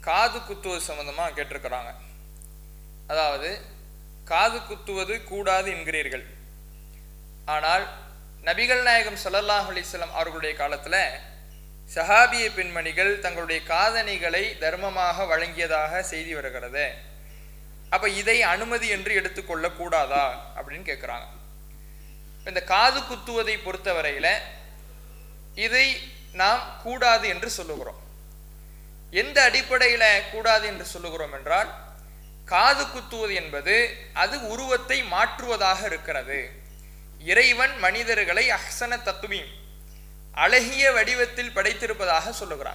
காது குத்துவது சம்பந்தமாக கேட்டிருக்கிறாங்க அதாவது காது குத்துவது கூடாது என்கிறீர்கள் ஆனால் நபிகள் நாயகம் ஸல்லல்லாஹு அலைஹி வஸல்லம் அவர்களுடைய காலத்தில் சஹாபிய பெண்மணிகள் தங்களுடைய காதணிகளை தர்மமாக வழங்கியதாக செய்தி வருகிறது அப்ப இதை அனுமதி என்று எடுத்துக்கொள்ள கூடாதா அப்படின்னு கேட்குறாங்க இந்த காது குத்துவதை பொறுத்தவரையில இதை நாம் கூடாது என்று சொல்லுகிறோம் எந்த அடிப்படையில கூடாது என்று சொல்லுகிறோம் என்றால் காது குத்துவது என்பது அது உருவத்தை மாற்றுவதாக இருக்கிறது இறைவன் மனிதர்களை அஹ்சன தத்துவீம் அழகிய வடிவத்தில் படைத்திருப்பதாக சொல்லுகிறான்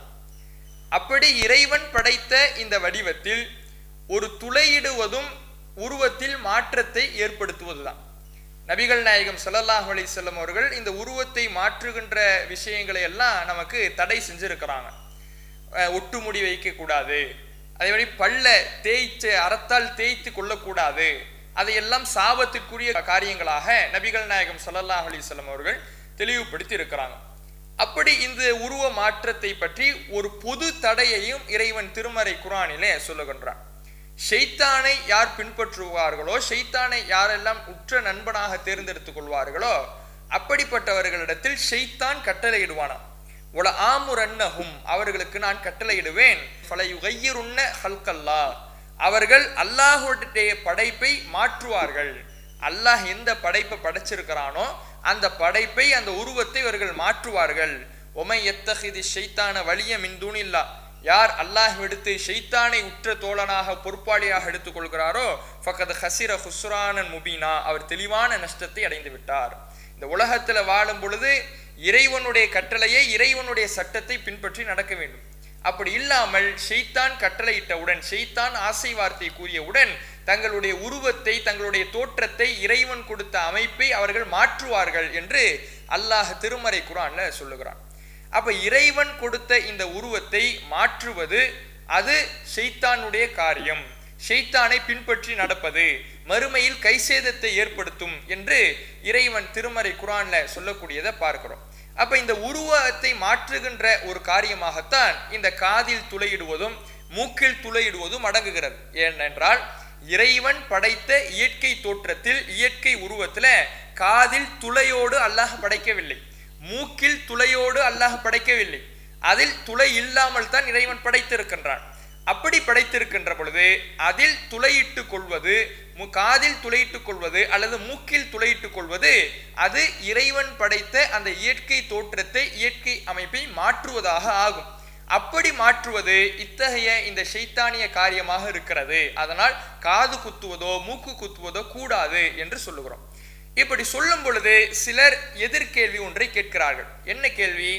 அப்படி இறைவன் படைத்த இந்த வடிவத்தில் ஒரு துளையிடுவதும் உருவத்தில் மாற்றத்தை ஏற்படுத்துவதுதான் நபிகள் நாயகம் ஸல்லல்லாஹு அலைஹி வஸல்லம் அவர்கள் இந்த உருவத்தை மாற்றுகின்ற விஷயங்களை எல்லாம் நமக்கு தடை செஞ்சிருக்கிறாங்க அஹ் ஒட்டு முடி வைக்கக்கூடாது அதே மாதிரி பல்ல தேய்ச்சு அறத்தால் தேய்த்து கொள்ளக்கூடாது அதையெல்லாம் சாபத்திற்குரிய காரியங்களாக நபிகள் நாயகம் ஸல்லல்லாஹு அலைஹி வஸல்லம் அவர்கள் தெளிவுபடுத்தி இருக்கிறாங்க அப்படி இந்த உருவ மாற்றத்தை பற்றி ஒரு பொது தடையையும் இறைவன் திருமறை குரானிலே சொல்லுகின்றான் ஷெய்தானை யார் பின்பற்றுவார்களோ ஷெய்தானை யாரெல்லாம் உற்ற நண்பனாக தேர்ந்தெடுத்துக் கொள்வார்களோ அப்படிப்பட்டவர்களிடத்தில் ஷெய்தான் கட்டளையிடுவானாம் உல ஆமுரன்னஹும் அவர்களுக்கு நான் கட்டளையிடுவேன் ஃபலயுகையிருன்ன ஹல்கல்லா அவர்கள் அல்லாஹுடைய படைப்பை மாற்றுவார்கள் அல்லாஹ் எந்த படைப்பை படைச்சிருக்கிறானோ அந்த படைப்பை அந்த உருவத்தை இவர்கள் மாற்றுவார்கள் ஒமை எத்தகிதி ஷைத்தான வலிய மின்தூனில்லா யார் அல்லாஹ் எடுத்து ஷைத்தானை உற்ற தோழனாக பொறுப்பாளியாக எடுத்துக்கொள்கிறாரோ ஃபக்கத் ஹசிர ஹுஸ்ரானன் முபீனா அவர் தெளிவான நஷ்டத்தை அடைந்து விட்டார் இந்த உலகத்துல வாழும் பொழுது இறைவனுடைய கட்டளையை இறைவனுடைய சட்டத்தை பின்பற்றி நடக்க வேண்டும் அப்படி இல்லாமல் ஷெய்தான் கட்டளையிட்டவுடன் ஷெய்தான் ஆசை வார்த்தை கூறியவுடன் தங்களுடைய உருவத்தை தங்களுடைய தோற்றத்தை இறைவன் கொடுத்த அமைப்பை அவர்கள் மாற்றுவார்கள் என்று அல்லாஹ் திருமறை குரான்ல சொல்லுகிறான் அப்ப இறைவன் கொடுத்த இந்த உருவத்தை மாற்றுவது அது ஷெய்தானுடைய காரியம் ஷெய்தானை பின்பற்றி நடப்பது மறுமையில் கைசேதத்தை ஏற்படுத்தும் என்று இறைவன் திருமறை குரான்ல சொல்லக்கூடியதை பார்க்கிறோம் அப்ப இந்த உருவத்தை மாற்றுகின்ற ஒரு காரியமாகத்தான் இந்த காதில் துளையிடுவதும் மூக்கில் துளையிடுவதும் அடங்குகிறது ஏனென்றால் இறைவன் படைத்த இயற்கை தோற்றத்தில் இயற்கை உருவத்துல காதில் துளையோடு அல்லாஹ் படைக்கவில்லை மூக்கில் துளையோடு அல்லாஹ் படைக்கவில்லை அதில் துளை இல்லாமல் தான் இறைவன் படைத்திருக்கின்றான் அப்படி படைத்திருக்கின்ற பொழுது அதில் துளையிட்டு கொள்வது மு- காதில் துளையிட்டு கொள்வது அல்லது மூக்கில் துளையிட்டு கொள்வது அது இறைவன் படைத்த அந்த இயற்கை தோற்றத்தை இயற்கை அமைப்பை மாற்றுவதாக ஆகும் அப்படி மாற்றுவது இத்தகைய இந்த ஷைத்தானிய காரியமாக இருக்கிறது அதனால் காது குத்துவதோ மூக்கு குத்துவதோ கூடாது என்று சொல்லுகிறோம் இப்படி சொல்லும் பொழுது சிலர் எதிர்கேள்வி ஒன்றை கேட்கிறார்கள் என்ன கேள்வி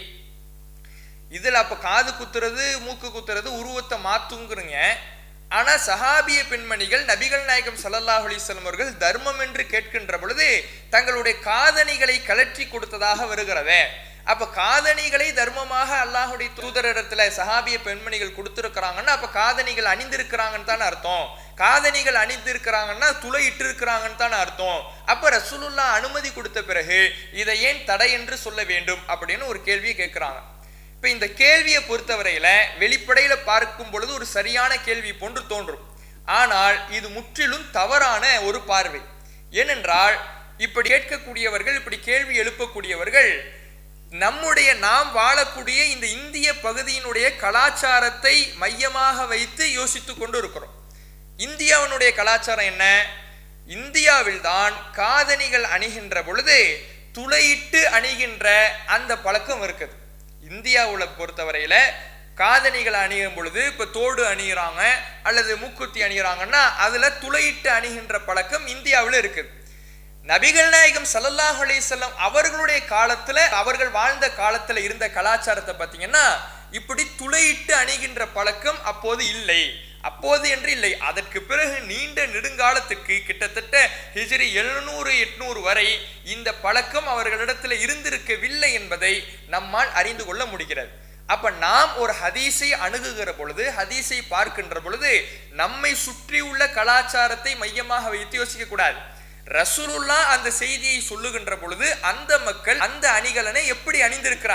இதுல அப்ப காது குத்துறது மூக்கு குத்துறது உருவத்தை மாத்துங்கிறீங்க ஆனா சஹாபிய பெண்மணிகள் நபிகள் நாயகம் ஸல்லல்லாஹு அலைஹி வஸல்லம் அவர்கள் தர்மம் என்று கேட்கின்ற பொழுது தங்களுடைய காதணிகளை கலற்றி கொடுத்ததாக வருகிறதே அப்ப காதணிகளை தர்மமாக அல்லாஹுடைய தூதரிடத்துல சஹாபிய பெண்மணிகள் கொடுத்திருக்கிறாங்கன்னா அப்ப காதணிகள் அணிந்திருக்கிறாங்கன்னு தானே அர்த்தம் காதணிகள் அணிந்திருக்கிறாங்கன்னா துளை இட்டிருக்கிறாங்கன்னு தானே அர்த்தம் அப்ப ரசூலுல்லா அனுமதி கொடுத்த பிறகு இதை ஏன் தடை என்று சொல்ல வேண்டும் அப்படின்னு ஒரு கேள்வியை கேட்கிறாங்க இப்ப இந்த கேள்வியை பொறுத்தவரையில வெளிப்படையில பார்க்கும் பொழுது ஒரு சரியான கேள்வி போன்று தோன்றும் ஆனால் இது முற்றிலும் தவறான ஒரு பார்வை ஏனென்றால் இப்படி கேட்கக்கூடியவர்கள் இப்படி கேள்வி எழுப்பக்கூடியவர்கள் நம்முடைய நாம் வாழக்கூடிய இந்த இந்திய பகுதியினுடைய கலாச்சாரத்தை மையமாக வைத்து யோசித்துக் கொண்டு இருக்கிறோம் இந்தியாவினுடைய கலாச்சாரம் என்ன இந்தியாவில்தான் காதணிகள் அணிகின்ற பொழுது துளையிட்டு அணிகின்ற அந்த பழக்கம் இருக்குது இந்தியாவில் பொறுத்தவரையில காதணிகள் அணியும் பொழுது இப்ப தோடு அணிகிறாங்க அல்லது மூக்குத்தி அணிகிறாங்கன்னா அதுல துளையிட்டு அணிகின்ற பழக்கம் இந்தியாவில் இருக்குது நபிகள் நாயகம் ஸல்லல்லாஹு அலைஹி வஸல்லம் அவர்களுடைய காலத்துல அவர்கள் வாழ்ந்த காலத்துல இருந்த கலாச்சாரத்தை பார்த்தீங்கன்னா இப்படி துளையிட்டு அணிகின்ற பழக்கம் அப்போது இல்லை அப்போது என்று இல்லை அதற்கு பிறகு நீண்ட நெடுங்காலத்துக்கு கிட்டத்தட்ட ஹிஜ்ரி எழுநூறு எட்நூறு வரை இந்த பழக்கம் அவர்களிடத்துல இருந்திருக்கவில்லை என்பதை நம்மால் அறிந்து கொள்ள முடிகிறது அப்ப நாம் ஒரு ஹதீஸை அணுகுகிற பொழுது ஹதீஸை பார்க்கின்ற பொழுது நம்மை சுற்றியுள்ள கலாச்சாரத்தை மையமாக வைத்து யோசிக்க கூடாது ரசூலுல்லா அந்த செய்தியை சொல்லுகின்ற பொழுது அந்த மக்கள் அந்த அணிகலனை எப்படி அணிந்திருக்கிறார்கள்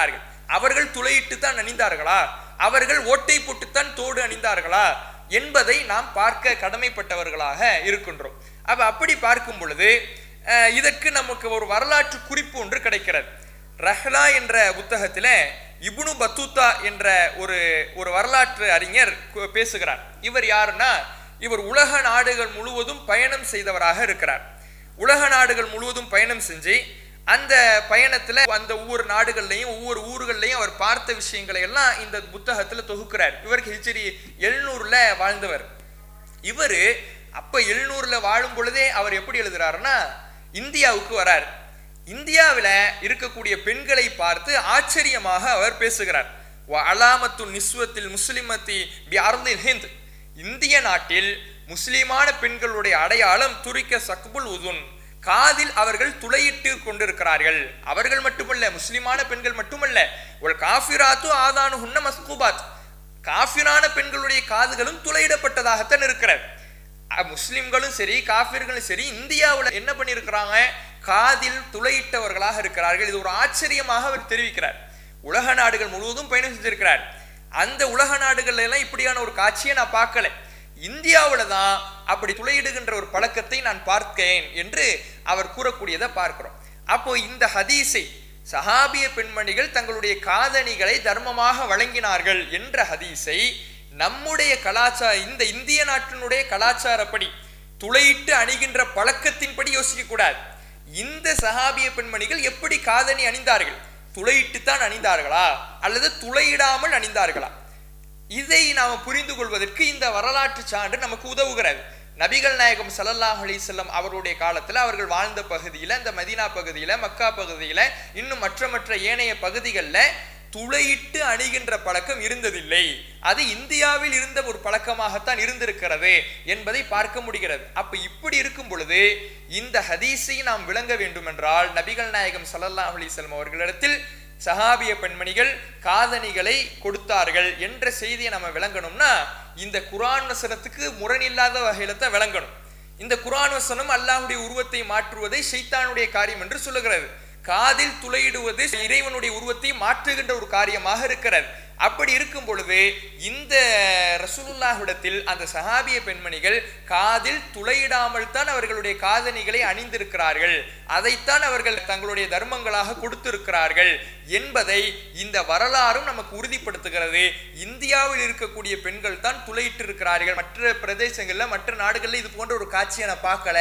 அவர்கள் துளையிட்டு தான் அணிந்தார்களா அவர்கள் ஓட்டை போட்டுத்தான் தோடு அணிந்தார்களா என்பதை நாம் பார்க்க கடமைப்பட்டவர்களாக இருக்கின்றோம் அப்ப அப்படி பார்க்கும் பொழுது அஹ், இதற்கு நமக்கு ஒரு வரலாற்று குறிப்பு ஒன்று கிடைக்கிறது ரஹ்லா என்ற புத்தகத்துல இப்னு பத்தூத்தா என்ற ஒரு ஒரு வரலாற்று அறிஞர் கு- பேசுகிறார் இவர் யாருன்னா இவர் உலக நாடுகள் முழுவதும் பயணம் செய்தவராக இருக்கிறார் உலக நாடுகள் முழுவதும் பயணம் செஞ்சு அந்த பயணத்துல அந்த ஒவ்வொரு நாடுகள்லையும் ஒவ்வொரு ஊர்கள்லையும் அவர் பார்த்த விஷயங்களை எல்லாம் இந்த புத்தகத்துல தொகுக்கிறார் இவருக்கு ஹிஜ்ரி எழுநூறுல வாழ்ந்தவர் இவர் அப்ப எழுநூறுல வாழும் பொழுதே அவர் எப்படி எழுதுறாருன்னா இந்தியாவுக்கு வரார் இந்தியாவில் இருக்கக்கூடிய பெண்களை பார்த்து ஆச்சரியமாக அவர் பேசுகிறார் அலாமத்து நிஸ்வத்தில் முஸ்லிமத்தி பி அர்லில் ஹிந்த் இந்திய நாட்டில் முஸ்லிமான பெண்களுடைய அடையாளம் துரிக்க சக்புல் உதுன் காதில் அவர்கள் துளையிட்டு கொண்டிருக்கிறார்கள் அவர்கள் மட்டுமல்ல முஸ்லிமான பெண்கள் மட்டுமல்ல ஒரு காஃபிராத்து ஆதானு ஹுன்ன மஸ்கூபாத் காஃபிரான பெண்களுடைய காதுகளும் துளையிடப்பட்டதாகத்தான் இருக்கிறது அஹ் முஸ்லிம்களும் சரி காஃபிர்களும் சரி இந்தியாவில் என்ன பண்ணியிருக்கிறாங்க காதில் துளையிட்டவர்களாக இருக்கிறார்கள் இது ஒரு ஆச்சரியமாக அவர் தெரிவிக்கிறார் உலக நாடுகள் முழுவதும் பயணம் செஞ்சிருக்கிறார் அந்த உலக நாடுகள்ல எல்லாம் இப்படியான ஒரு காட்சியை நான் பார்க்கல இந்தியாவில் தான் அப்படி துளையிடுகின்ற ஒரு பழக்கத்தை நான் பார்த்தேன் என்று அவர் கூறக்கூடியதை பார்க்கிறோம் அப்போ இந்த ஹதீஸை சஹாபிய பெண்மணிகள் தங்களுடைய காதணிகளை தர்மமாக வழங்கினார்கள் என்ற ஹதீஸை நம்முடைய கலாச்சார இந்த இந்திய நாட்டினுடைய கலாச்சாரப்படி துளையிட்டு அணிகின்ற பழக்கத்தின்படி யோசிக்க கூடாது இந்த சஹாபிய பெண்மணிகள் எப்படி காதணி அணிந்தார்கள் துளையிட்டு தான் அணிந்தார்களா அல்லது துளையிடாமல் அணிந்தார்களா இதை நாம் புரிந்து கொள்வதற்கு இந்த வரலாற்று சான்று நமக்கு உதவுகிறது நபிகள் நாயகம் ஸல்லல்லாஹு அலைஹி வஸல்லம் அவருடைய காலத்துல அவர்கள் வாழ்ந்த பகுதியில இந்த மதீனா பகுதியில மக்கா பகுதியில இன்னும் மற்ற மற்ற ஏனைய பகுதிகளில் துளையிட்டு அணிகின்ற பழக்கம் இருந்ததில்லை அது இந்தியாவில் இருந்த ஒரு பழக்கமாகத்தான் இருந்திருக்கிறது என்பதை பார்க்க முடிகிறது அப்ப இப்படி இருக்கும் பொழுது இந்த ஹதீஸை நாம் விளங்க வேண்டும் என்றால் நபிகள் நாயகம் ஸல்லல்லாஹு அலைஹி வஸல்லம் அவர்களிடத்தில் சஹாபிய பெண்மணிகள் காதணிகளை கொடுத்தார்கள் என்ற செய்தியை நம்ம விளங்கணும்னா இந்த குரான் வசனத்துக்கு முரணில்லாத வகையில தான் விளங்கணும் இந்த குரான் வசனம் அல்லாஹ்வுடைய உருவத்தை மாற்றுவதை ஷைத்தானுடைய காரியம் என்று சொல்லுகிறது காதில் துளையிடுவது இறைவனுடைய உருவத்தை மாற்றுகின்ற ஒரு காரியமாக இருக்கிறது அப்படி இருக்கும் பொழுது இந்த ரசூலுல்லாஹ்விடத்தில் அந்த சஹாபிய பெண்மணிகள் காதில் துளையிடாமல் தான் அவர்களுடைய காதணிகளை அணிந்திருக்கிறார்கள் அதைத்தான் அவர்கள் தங்களுடைய தர்மங்களாக கொடுத்திருக்கிறார்கள் என்பதை இந்த வரலாறும் நமக்கு உறுதிப்படுத்துகிறது இந்தியாவில் இருக்கக்கூடிய பெண்கள் தான் துளையிட்டு இருக்கிறார்கள் மற்ற பிரதேசங்கள்ல மற்ற நாடுகள்ல இது போன்ற ஒரு காட்சியை நான் பார்க்கல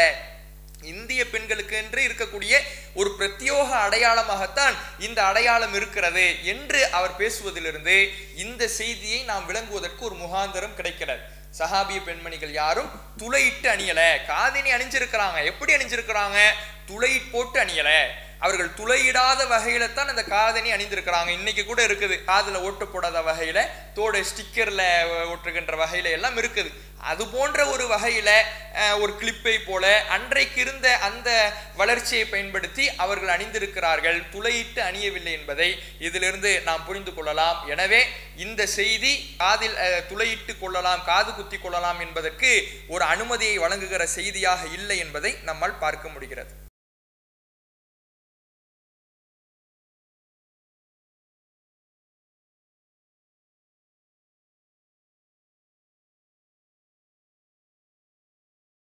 இந்திய பெண்களுக்கு என்று இருக்கக்கூடிய ஒரு பிரத்யோக அடையாளமாகத்தான் இந்த அடையாளம் இருக்கிறது என்று அவர் பேசுவதிலிருந்து இந்த செய்தியை நாம் விளங்குவதற்கு ஒரு முகாந்தரம் கிடைக்கிறது சஹாபிய பெண்மணிகள் யாரும் துளையிட்டு அணியல காதினி அணிஞ்சிருக்கிறாங்க எப்படி அணிஞ்சிருக்கிறாங்க துளை போட்டு அணியல அவர்கள் துளையிடாத வகையில தான் அந்த காதணி அணிந்திருக்கிறாங்க இன்னைக்கு கூட இருக்குது காதுல ஓட்டு போடாத வகையில தோட ஸ்டிக்கர்ல ஒட்டுகின்ற வகையில எல்லாம் இருக்குது அது போன்ற ஒரு வகையில அஹ், ஒரு கிளிப்பை போல அன்றைக்கு இருந்த அந்த வளர்ச்சியை பயன்படுத்தி அவர்கள் அணிந்திருக்கிறார்கள் துளையிட்டு அணியவில்லை என்பதை இதிலிருந்து நாம் புரிந்து கொள்ளலாம் எனவே இந்த செய்தி காதில் அஹ், துளையிட்டு கொள்ளலாம் காது குத்தி கொள்ளலாம் என்பதற்கு ஒரு அனுமதியை வழங்குகிற செய்தியாக இல்லை என்பதை நம்மால் பார்க்க முடிகிறது